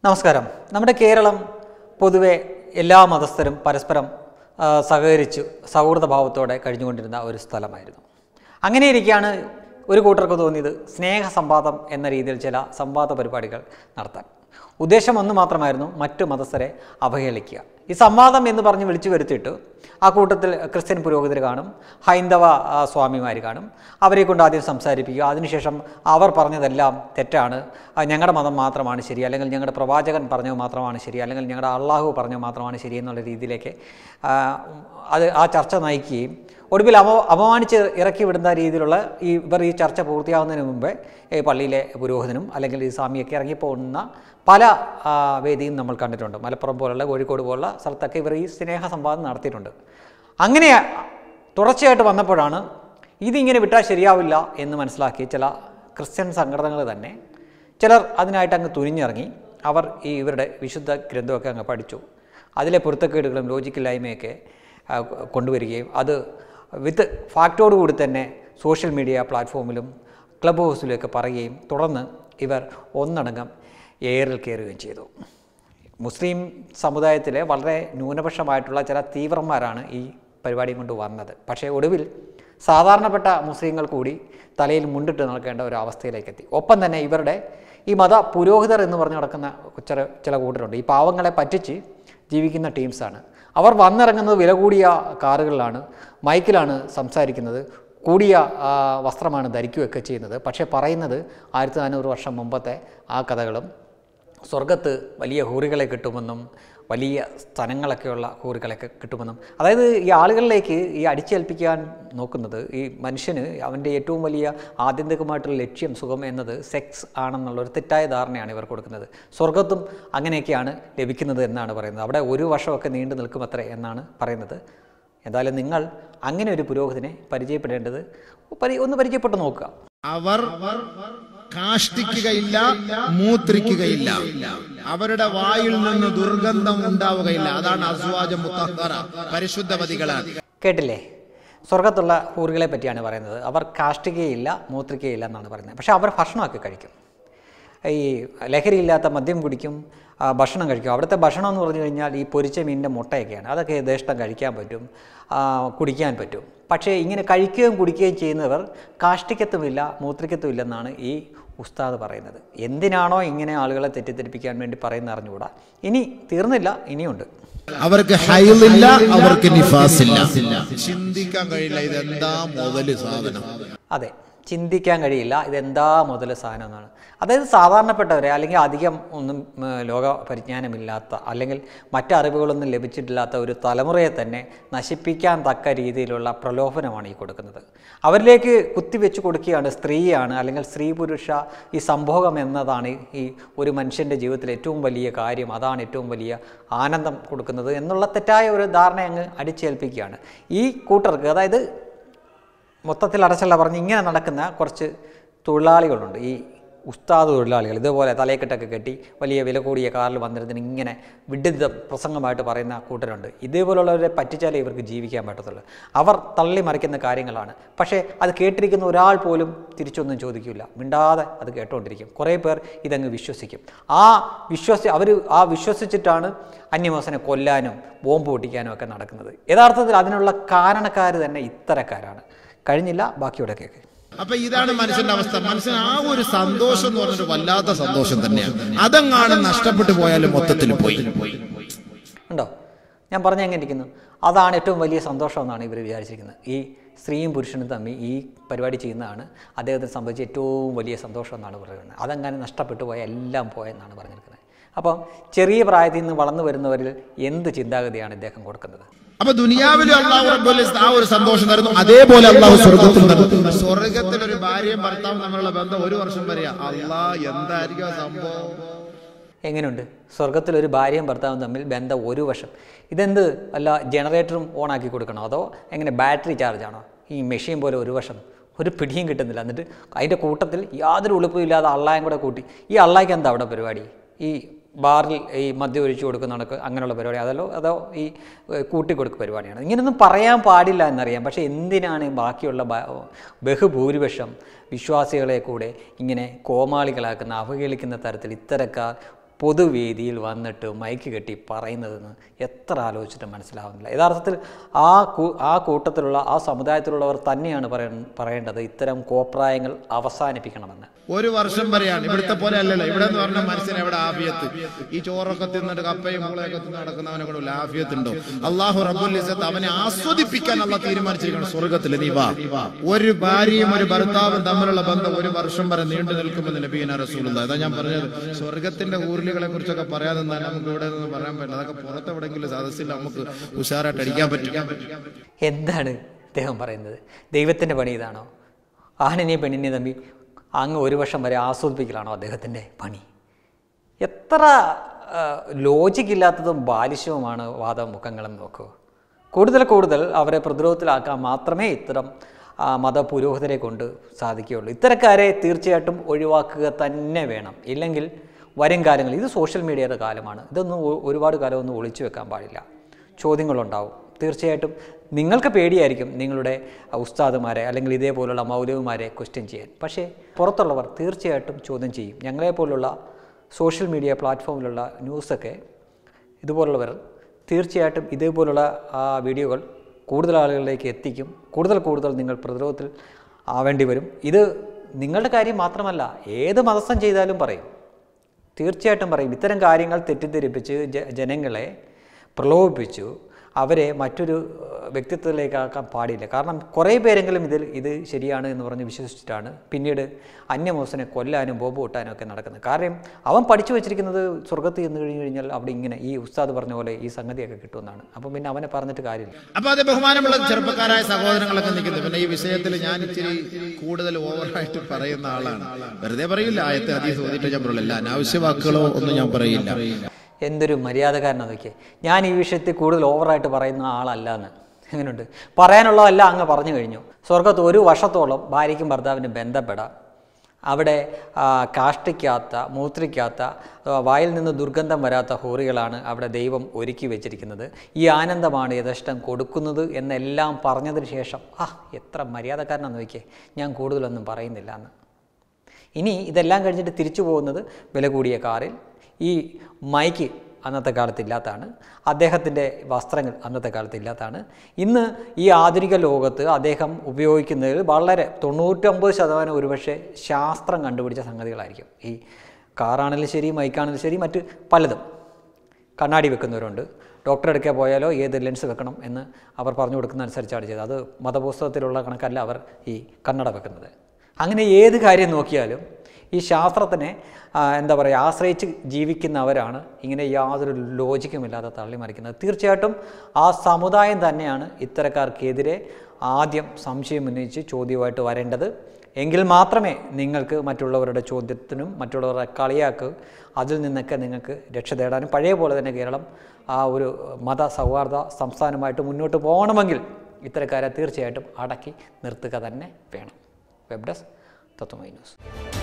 നമസ്കാരം നമ്മുടെ കേരളം പൊതുവെ എല്ലാ മതസ്ഥരും പരസ്പരം ആ, സഹകരിച്ച് സൗഹൃദ ഭാവത്തോടെ കഴിഞ്ഞുകൊണ്ടിരുന്ന ഒരു സ്ഥലമായിരുന്നു അങ്ങനെ ഇരിക്കെയാണ് ഒരു കൂട്ടർക്ക് തോന്നിയത് സ്നേഹ സംവാദം എന്ന രീതിയിൽ ചില സംവാദ പരിപാടികൾ നടത്താൻ ഉദ്ദേശം ഒന്ന് മാത്രമായിരുന്നു മറ്റു മതസ്ഥരെ അവഹേളിക്കുക ഈ സംവാദം എന്ന് പറഞ്ഞ് വിളിച്ചു വരുത്തിയിട്ട് ആ കൂട്ടത്തിൽ ക്രിസ്ത്യൻ പുരോഹിതർ കാണും ഹൈന്ദവ ആ, സ്വാമിമാർ കാണും അവരെ കൊണ്ട് ആദ്യം സംസാരിപ്പിക്കുക അതിനുശേഷം അവർ പറഞ്ഞതെല്ലാം തെറ്റാണ് ആ, ഞങ്ങളുടെ മതം മാത്രമാണ് ശരി അല്ലെങ്കിൽ ഞങ്ങളുടെ പ്രവാചകൻ പറഞ്ഞത് മാത്രമാണ് ശരി അല്ലെങ്കിൽ ഞങ്ങളുടെ അള്ളാഹു പറഞ്ഞത് മാത്രമാണ് ശരി എന്നുള്ള രീതിയിലേക്ക് ആ, അത് ആ ചർച്ച നയിക്കുകയും ഒടുവിൽ അപ അപമാനിച്ച് ഇറക്കി വിടുന്ന രീതിയിലുള്ള ഈ ഇവർ ഈ ചർച്ച പൂർത്തിയാവുന്നതിന് മുമ്പേ ഈ പള്ളിയിലെ പുരോഹിതനും അല്ലെങ്കിൽ ഈ സ്വാമിയൊക്കെ ഇറങ്ങിപ്പോകുന്ന പല ആ, വേദിയും നമ്മൾ കണ്ടിട്ടുണ്ട് മലപ്പുറം പോലുള്ള കോഴിക്കോട് പോലുള്ള സ്ഥലത്തൊക്കെ ഇവർ ഈ സ്നേഹ സംവാദം നടത്തിയിട്ടുണ്ട് അങ്ങനെ തുടർച്ചയായിട്ട് വന്നപ്പോഴാണ് ഇതിങ്ങനെ വിട്ടാൽ ശരിയാവില്ല എന്ന് മനസ്സിലാക്കി ചില ക്രിസ്ത്യൻ സംഘടനകൾ തന്നെ ചിലർ അതിനായിട്ട് അങ്ങ് തുനിഞ്ഞിറങ്ങി അവർ ഈ ഇവരുടെ വിശുദ്ധ ഗ്രന്ഥമൊക്കെ അങ്ങ് പഠിച്ചു അതിലെ പൊരുത്തക്കേടുകളും ലോജിക്കില്ലായ്മയൊക്കെ ആ, കൊണ്ടുവരികയും അത് വിത്ത് ഫാക്റ്റോടുകൂടി തന്നെ സോഷ്യൽ മീഡിയ പ്ലാറ്റ്ഫോമിലും ക്ലബ് ഹൗസിലൊക്കെ പറയുകയും തുടർന്ന് ഇവർ ഒന്നടങ്കം എയറിൽ കയറുകയും ചെയ്തു മുസ്ലിം സമുദായത്തിലെ വളരെ ന്യൂനപക്ഷമായിട്ടുള്ള ചില തീവ്രന്മാരാണ് ഈ പരിപാടിയും കൊണ്ട് വന്നത് പക്ഷേ ഒടുവിൽ സാധാരണപ്പെട്ട മുസ്ലിങ്ങൾ കൂടി തലയിൽ മുണ്ടിട്ട് നടക്കേണ്ട ഒരു അവസ്ഥയിലേക്ക് എത്തി ഒപ്പം തന്നെ ഇവരുടെ ഈ മത പുരോഹിതർ എന്ന് പറഞ്ഞ് നടക്കുന്ന ചില ചില കൂട്ടരുണ്ട് ഈ പാവങ്ങളെ പറ്റിച്ച് ജീവിക്കുന്ന ടീംസാണ് അവർ വന്നിറങ്ങുന്നത് വില കൂടിയ കാറുകളിലാണ് മൈക്കിലാണ് സംസാരിക്കുന്നത് കൂടിയ ആ, വസ്ത്രമാണ് ധരിക്കുകയൊക്കെ ചെയ്യുന്നത് പക്ഷേ പറയുന്നത് ആയിരത്തി നാനൂറ് വർഷം മുമ്പത്തെ ആ കഥകളും സ്വർഗത്ത് വലിയ ഹൂറികളെ കിട്ടുമെന്നും വലിയ സ്ഥലങ്ങളൊക്കെയുള്ള ഹൂറികളൊക്കെ കിട്ടുമെന്നും അതായത് ഈ ആളുകളിലേക്ക് ഈ അടിച്ചേൽപ്പിക്കാൻ നോക്കുന്നത് ഈ മനുഷ്യന് അവൻ്റെ ഏറ്റവും വലിയ ആത്യന്തികമായിട്ടുള്ള ലക്ഷ്യം സുഖം എന്നത് സെക്സ് ആണെന്നുള്ള ഒരു തെറ്റായ ധാരണയാണ് ഇവർ കൊടുക്കുന്നത് സ്വർഗത്തും അങ്ങനെയൊക്കെയാണ് ലഭിക്കുന്നത് എന്നാണ് പറയുന്നത് അവിടെ ഒരു വർഷമൊക്കെ നീണ്ടു നിൽക്കുമത്രേ എന്നാണ് പറയുന്നത് എന്തായാലും നിങ്ങൾ അങ്ങനെ ഒരു പുരോഹിതനെ പരിചയപ്പെടേണ്ടത് പരി ഒന്ന് പരിചയപ്പെട്ട് നോക്കുക അവർ കാഷ്ടിക്കുകയില്ല മൂത്രിക്കുകയില്ല അവരുടെ വായിൽ നിന്ന് ദുർഗന്ധം ഉണ്ടാവുകയില്ല അതാണ് അസ്വാജ മുത്തഹറ പരിശുദ്ധവതികളാണ് കേട്ടില്ലേ സ്വർഗത്തുള്ള ഹൂറുകളെ പറ്റിയാണ് പറയുന്നത് അവർ കാഷ്ടിക്കുകയില്ല മൂത്രിക്കുകയില്ല എന്നാണ് പറയുന്നത് പക്ഷേ അവർ ഭക്ഷണമൊക്കെ കഴിക്കും ഈ ലഹരിയില്ലാത്ത മദ്യം കുടിക്കും ആ, ഭക്ഷണം കഴിക്കും അവിടുത്തെ ഭക്ഷണം എന്ന് പറഞ്ഞു കഴിഞ്ഞാൽ ഈ പൊരിച്ച മീനിൻ്റെ മുട്ടയൊക്കെയാണ് അതൊക്കെ യഥേഷ്ടം കഴിക്കാൻ പറ്റും ആ, കുടിക്കാൻ പറ്റും പക്ഷേ ഇങ്ങനെ കഴിക്കുകയും കുടിക്കുകയും ചെയ്യുന്നവർ കാഷ്ടിക്കത്തുമില്ല മൂത്രിക്കത്തുമില്ലെന്നാണ് ഈ ഉസ്താദ് പറയുന്നത് എന്തിനാണോ ഇങ്ങനെ ആളുകളെ തെറ്റിദ്ധരിപ്പിക്കാൻ വേണ്ടി പറയുന്ന അറിഞ്ഞുകൂടാ ഇനി തീർന്നില്ല ഇനിയുണ്ട് അവർക്ക് ഹൈലില്ല അവർക്ക് നിഫാസില്ല ചിന്തിക്കാൻ കഴിയില്ല ഇതെന്താ മുതല് സാധനം അതെ ചിന്തിക്കാൻ കഴിയില്ല ഇതെന്താ മുതൽ സാധനം എന്നാണ് അതായത് സാധാരണപ്പെട്ടവരെ അല്ലെങ്കിൽ അധികം ഒന്നും ഉം, ലോക പരിജ്ഞാനമില്ലാത്ത അല്ലെങ്കിൽ മറ്റ് അറിവുകളൊന്നും ലഭിച്ചിട്ടില്ലാത്ത ഒരു തലമുറയെ തന്നെ നശിപ്പിക്കാൻ തക്ക രീതിയിലുള്ള പ്രലോഭനമാണ് ഈ കൊടുക്കുന്നത് അവരിലേക്ക് കുത്തിവെച്ച് കൊടുക്കുകയാണ് സ്ത്രീയാണ് അല്ലെങ്കിൽ സ്ത്രീ പുരുഷ ഈ സംഭോഗം എന്നതാണ് ഈ ഒരു മനുഷ്യൻ്റെ ജീവിതത്തിൽ ഏറ്റവും വലിയ കാര്യം അതാണ് ഏറ്റവും വലിയ ആനന്ദം കൊടുക്കുന്നത് എന്നുള്ള തെറ്റായ ഒരു ധാരണ അങ്ങ് അടിച്ചേൽപ്പിക്കുകയാണ് ഈ കൂട്ടർക്ക് അതായത് മൊത്തത്തിൽ അടച്ചല്ല പറഞ്ഞ് ഇങ്ങനെ നടക്കുന്ന കുറച്ച് തൊഴിലാളികളുണ്ട് ഈ ഉസ്താദ് തൊഴിലാളികൾ ഇതുപോലെ തലയെക്കെട്ടൊക്കെ കെട്ടി വലിയ വില കൂടിയ കാറിൽ വന്നിരുന്നതിന് ഇങ്ങനെ വിഡിത പ്രസംഗമായിട്ട് പറയുന്ന കൂട്ടരുണ്ട് ഇതേപോലുള്ളവരെ പറ്റിച്ചാലേ ഇവർക്ക് ജീവിക്കാൻ പറ്റത്തുള്ളൂ അവർ തള്ളി മറിക്കുന്ന കാര്യങ്ങളാണ് പക്ഷേ അത് കേട്ടിരിക്കുന്ന ഒരാൾ പോലും തിരിച്ചൊന്നും ചോദിക്കില്ല മിണ്ടാതെ അത് കേട്ടുകൊണ്ടിരിക്കും കുറേ പേർ ഇതങ്ങ് വിശ്വസിക്കും ആ വിശ്വസി അവർ ആ വിശ്വസിച്ചിട്ടാണ് അന്യമോസനെ കൊല്ലാനും ബോംബ് പൊട്ടിക്കാനും ഒക്കെ നടക്കുന്നത് യഥാർത്ഥത്തിൽ അതിനുള്ള കാരണക്കാർ തന്നെ ഇത്തരക്കാരാണ് കഴിഞ്ഞില്ല ബാക്കിയുടെ കേക്ക് അപ്പൊ ഇതാണ് മനുഷ്യന്റെ അവസ്ഥ മനുഷ്യൻ ആ ഒരു സന്തോഷം എന്ന് പറഞ്ഞൊരു വല്ലാത്ത സന്തോഷം തന്നെയാണ് അതങ്ങാണ് നഷ്ടപ്പെട്ടു പോയാലും മൊത്തത്തിൽ പോയി ഉണ്ടോ ഞാൻ പറഞ്ഞ എങ്ങനെ ഇരിക്കുന്നു അതാണ് ഏറ്റവും വലിയ സന്തോഷം എന്നാണ് ഇവർ വിചാരിച്ചിരിക്കുന്നത് ഈ സ്ത്രീയും പുരുഷനും തമ്മിൽ ഈ പരിപാടി ചെയ്യുന്നതാണ് അദ്ദേഹത്തിന് സംബന്ധിച്ച് ഏറ്റവും വലിയ സന്തോഷം എന്നാണ് പറയുന്നത് അതങ്ങനെ നഷ്ടപ്പെട്ടു പോയാൽ എല്ലാം പോയെന്നാണ് പറഞ്ഞിരിക്കുന്നത് അപ്പം ചെറിയ പ്രായത്തിൽ നിന്ന് വളർന്നു വരുന്നവരിൽ എന്ത് ചിന്താഗതിയാണ് ഇദ്ദേഹം കൊടുക്കുന്നത് അപ്പൊ ദുനിയാവിലും അള്ളാഹു റബ്ബുൽ ഇസ്സ ആ ഒരു സന്തോഷം തരുന്നു അതേപോലെ അള്ളാഹു സ്വർഗത്തിൽ തരുന്നു സ്വർഗത്തിൽ ഒരു ഭാര്യയും ഭർത്താവും തമ്മിലുള്ള ബന്ധം ഒരു വർഷം വരെയാ അള്ളാ എന്തായിരിക്കും ആ സംഭവം എങ്ങനെയുണ്ട് സ്വർഗത്തിൽ ഒരു ഭാര്യയും ഭർത്താവും തമ്മിൽ ബന്ധം ഒരു വർഷം ഇതെന്ത് അല്ല ജനറേറ്ററും ഓണാക്കി കൊടുക്കണോ അതോ എങ്ങനെ ബാറ്ററി ചാർജ് ആണോ ഈ മെഷീൻ പോലെ ഒരു വർഷം ഒരു പിടിയും കിട്ടുന്നില്ല എന്നിട്ട് അതിൻ്റെ കൂട്ടത്തിൽ യാതൊരു ഉളുപ്പും ഇല്ലാതെ അള്ളായും കൂടെ കൂട്ടി ഈ അള്ളായ്ക്ക് എന്താ അവിടെ പരിപാടി ഈ ബാറിൽ ഈ മദ്യം ഒഴിച്ചു കൊടുക്കുന്ന കണക്ക് അങ്ങനെയുള്ള പരിപാടി അതല്ലോ അതോ ഈ ഏഹ്, കൂട്ടിക്കൊടുക്ക് പരിപാടിയാണ് ഇങ്ങനെയൊന്നും പറയാൻ പാടില്ല എന്നറിയാം പക്ഷേ എന്തിനാണ് ഈ ബാക്കിയുള്ള ബ- ബഹുഭൂരിപക്ഷം വിശ്വാസികളെ കൂടെ ഇങ്ങനെ കോമാളികളാക്കുന്ന അവഹേളിക്കുന്ന തരത്തിൽ ഇത്തരക്കാർ പൊതുവേദിയിൽ വന്നിട്ട് മൈക്ക് കെട്ടി പറയുന്നതെന്ന് എത്ര ആലോചിച്ചിട്ട് മനസ്സിലാവുന്നില്ല യഥാർത്ഥത്തിൽ ആ കൂ ആ കൂട്ടത്തിലുള്ള ആ സമുദായത്തിലുള്ളവർ തന്നെയാണ് പറയ പറയേണ്ടത് ഇത്തരം കോപ്രായങ്ങൾ അവസാനിപ്പിക്കണമെന്ന് ഒരു വർഷം വരെയാണ് ഇവിടുത്തെ പോലെ അല്ലല്ലോ ഇവിടെ എന്ന് പറഞ്ഞ മനുഷ്യന് എവിടെ ആഫിയത്ത് ഈ ചോറൊക്കെ തിന്നിട്ട് കപ്പയും മൂളയൊക്കെ തിന്ന് നടക്കുന്നവനെ കൊണ്ട് ആഫിയത്ത് ഉണ്ടോ അള്ളാഹു റബ്ബുൽ ഇസ്സത്ത് അവനെ ആസ്വദിപ്പിക്കാൻ അള്ള തീരുമാനിച്ചിരിക്കണം സ്വർഗത്തിൽ നീ വാ ഒരു ഭാര്യയും ഒരു ഭർത്താവും തമ്മിലുള്ള ബന്ധം ഒരു വർഷം വരെ നീണ്ടു നിൽക്കുമെന്ന് നബീന റസൂലുള്ള അതാ ഞാൻ പറഞ്ഞത് സ്വർഗത്തിന്റെ ഊർലികളെ കുറിച്ചൊക്കെ പറയാതെ നിന്നാൽ നമുക്ക് ഇവിടെ നിന്ന് പറയാൻ പറ്റില്ല അതൊക്കെ പുറത്തെവിടെങ്കിലും സദസ്സിൽ നമുക്ക് ഉഷാറായിട്ട് അടിക്കാൻ പറ്റും എന്താണ് ഇദ്ദേഹം പറയുന്നത് ദൈവത്തിൻ്റെ പണി ഇതാണോ ആണിനെ പെണ്ണിനെ തമ്മിൽ അങ്ങ് ഒരു വർഷം വരെ ആസ്വദിപ്പിക്കലാണോ അദ്ദേഹത്തിൻ്റെ പണി എത്ര ലോജിക് ഇല്ലാത്തതും ബാലിശവുമാണ് വാദമുഖങ്ങളെന്ന് നോക്കൂ കൂടുതൽ കൂടുതൽ അവരെ പ്രതിരോധത്തിലാക്കാൻ മാത്രമേ ഇത്തരം ആ, മതപുരോഹിതരെ കൊണ്ട് സാധിക്കുകയുള്ളൂ ഇത്തരക്കാരെ തീർച്ചയായിട്ടും ഒഴിവാക്കുക തന്നെ വേണം ഇല്ലെങ്കിൽ വരും കാലങ്ങളിൽ ഇത് സോഷ്യൽ മീഡിയയുടെ കാലമാണ് ഇതൊന്നും ഒ- ഒരുപാട് കാലമൊന്നും ഒളിച്ചു വെക്കാൻ പാടില്ല ചോദ്യങ്ങളുണ്ടാവും തീർച്ചയായിട്ടും നിങ്ങൾക്ക് പേടിയായിരിക്കും നിങ്ങളുടെ ഉസ്താദുമാരെ അല്ലെങ്കിൽ ഇതേപോലുള്ള മൗലവിമാരെ ക്വസ്റ്റ്യൻ ചെയ്യാൻ പക്ഷേ പുറത്തുള്ളവർ തീർച്ചയായിട്ടും ചോദ്യം ചെയ്യും ഞങ്ങളെപ്പോലുള്ള സോഷ്യൽ മീഡിയ പ്ലാറ്റ്ഫോമിലുള്ള ന്യൂസൊക്കെ ഇതുപോലുള്ളവർ തീർച്ചയായിട്ടും ഇതേപോലുള്ള ആ വീഡിയോകൾ കൂടുതൽ ആളുകളിലേക്ക് എത്തിക്കും കൂടുതൽ കൂടുതൽ നിങ്ങൾ പ്രതിരോധത്തിൽ ആവേണ്ടി വരും ഇത് നിങ്ങളുടെ കാര്യം മാത്രമല്ല ഏത് മതസ്ഥം ചെയ്താലും പറയും തീർച്ചയായിട്ടും പറയും ഇത്തരം കാര്യങ്ങൾ തെറ്റിദ്ധരിപ്പിച്ച് ജ ജനങ്ങളെ പ്രലോഭിപ്പിച്ചു അവരെ മറ്റൊരു ഏഹ്, വ്യക്തിത്വത്തിലേക്കാക്കാൻ പാടില്ല കാരണം കുറേ പേരെങ്കിലും ഇതിൽ ഇത് ശരിയാണ് എന്ന് പറഞ്ഞ് വിശ്വസിച്ചിട്ടാണ് പിന്നീട് അന്യമോസനെ കൊല്ലാനും ബോബ് പൊട്ടാനും ഒക്കെ നടക്കുന്നത് കാരണം അവൻ പഠിച്ചു വെച്ചിരിക്കുന്നത് സ്വർഗത്ത് ചെന്ന് കഴിഞ്ഞ് കഴിഞ്ഞാൽ അവിടെ ഇങ്ങനെ ഈ ഉസ്താദ് പറഞ്ഞ പോലെ ഈ സംഗതിയൊക്കെ കിട്ടുമെന്നാണ് അപ്പം പിന്നെ അവനെ പറഞ്ഞിട്ട് കാര്യമില്ല അപ്പൊ അത് ബഹുമാനമുള്ള ചെറുപ്പക്കാരായ സഹോദരങ്ങളൊക്കെ നിൽക്കുന്നത് പിന്നെ ഈ വിഷയത്തിൽ ഞാൻ ഇച്ചിരി കൂടുതൽ ഓവറായിട്ട് പറയുന്ന ആളാണ് വെറുതെ പറയില്ല ആയത്തെ അതീ ചോദിച്ചിട്ട് ഞാൻ പറയില്ല അനാവശ്യ വാക്കുകളോ ഒന്നും ഞാൻ പറയില്ല എന്തൊരു മര്യാദക്കാരനാണ് നോക്കിയേ ഞാൻ ഈ വിഷയത്തിൽ കൂടുതൽ ഓവറായിട്ട് പറയുന്ന ആളല്ല എന്ന് എങ്ങനെയുണ്ട് പറയാനുള്ളതല്ല അങ്ങ് പറഞ്ഞു കഴിഞ്ഞു സ്വർഗത്ത് ഒരു വർഷത്തോളം ഭാര്യയ്ക്കും ഭർത്താവിനും ബന്ധപ്പെടാം അവിടെ ആ, കാഷ്ടിക്കാത്ത മൂത്രിക്കാത്ത ആ, വായിൽ നിന്ന് ദുർഗന്ധം വരാത്ത ഹോറികളാണ് അവിടെ ദൈവം ഒരുക്കി വെച്ചിരിക്കുന്നത് ഈ ആനന്ദമാണ് യഥേഷ്ടം കൊടുക്കുന്നത് എന്നെല്ലാം പറഞ്ഞതിന് ശേഷം ആ എത്ര മര്യാദക്കാരനാന്ന് നോക്കിയേ ഞാൻ കൂടുതലൊന്നും പറയുന്നില്ല എന്ന് ഇനി ഇതെല്ലാം കഴിഞ്ഞിട്ട് തിരിച്ചു പോകുന്നത് വില കൂടിയ കാറിൽ ഈ മൈക്ക് അന്നത്തെ കാലത്ത് ഇല്ലാത്തതാണ് അദ്ദേഹത്തിൻ്റെ വസ്ത്രങ്ങൾ അന്നത്തെ കാലത്ത് ഇല്ലാത്തതാണ് ഇന്ന് ഈ ആധുനിക ലോകത്ത് അദ്ദേഹം ഉപയോഗിക്കുന്നതിൽ വളരെ തൊണ്ണൂറ്റൊമ്പത് ശതമാനം ഒരുപക്ഷെ ശാസ്ത്രം കണ്ടുപിടിച്ച സംഗതികളായിരിക്കും ഈ കാറാണെങ്കിലും ശരി മൈക്കാണെങ്കിലും ശരി മറ്റ് പലതും കണ്ണാടി വെക്കുന്നവരുണ്ട് ഡോക്ടറെ അടുക്കെ പോയാലോ ഏത് ലെൻസ് വെക്കണം എന്ന് അവർ പറഞ്ഞു കൊടുക്കുന്ന അനുസരിച്ചാണ് ചെയ്തത് അത് മതപുസ്തകത്തിലുള്ള കണക്കല്ല അവർ ഈ കണ്ണട വെക്കുന്നത് അങ്ങനെ ഏത് കാര്യം നോക്കിയാലും ഈ ശാസ്ത്രത്തിനെ ആ, എന്താ പറയുക ആശ്രയിച്ച് ജീവിക്കുന്നവരാണ് ഇങ്ങനെ യാതൊരു ലോജിക്കുമില്ലാതെ തള്ളിമറിക്കുന്നത് തീർച്ചയായിട്ടും ആ സമുദായം തന്നെയാണ് ഇത്തരക്കാർക്കെതിരെ ആദ്യം സംശയം ഉന്നയിച്ച് ചോദ്യമായിട്ട് വരേണ്ടത് എങ്കിൽ മാത്രമേ നിങ്ങൾക്ക് മറ്റുള്ളവരുടെ ചോദ്യത്തിനും മറ്റുള്ളവരുടെ കളിയാക്ക് അതിൽ നിന്നൊക്കെ നിങ്ങൾക്ക് രക്ഷ തേടാനും പഴയ പോലെ തന്നെ കേരളം ആ ഒരു മത സൗഹാർദ്ദ സംസ്ഥാനമായിട്ട് മുന്നോട്ട് പോകണമെങ്കിൽ ഇത്തരക്കാരെ തീർച്ചയായിട്ടും അടക്കി നിർത്തുക തന്നെ വേണം വെബ് ഡെസ്ക് തത്വമൈ ന്യൂസ്